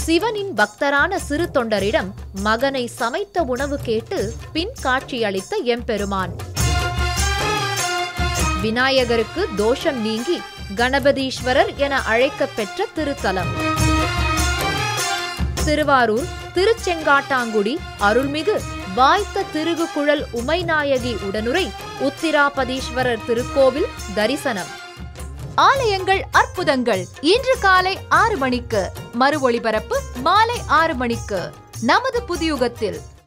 சிவனின் பக்தரான சிறு தொண்டரிடம் மகனை சமைத்த உணவு கேட்டு பின் காட்சியளித்த எம்பெருமான் விநாயகருக்கு தோஷம் நீங்கி கணபதீஸ்வரர் என அழைக்கப் பெற்ற திருத்தலம் திருவாரூர் திருச்செங்காட்டாங்குடி அருள்மிகு வாய்த்த திருகுகுழல் உமைநாயகி உடனுரை உத்திராபதீஸ்வரர் திருக்கோவில் தரிசனம் ஆலயங்கள் அற்புதங்கள் இன்று காலை ஆறு மணிக்கு மறு ஒளிபரப்பு மாலை ஆறு மணிக்கு நமது புதியுகத்தில்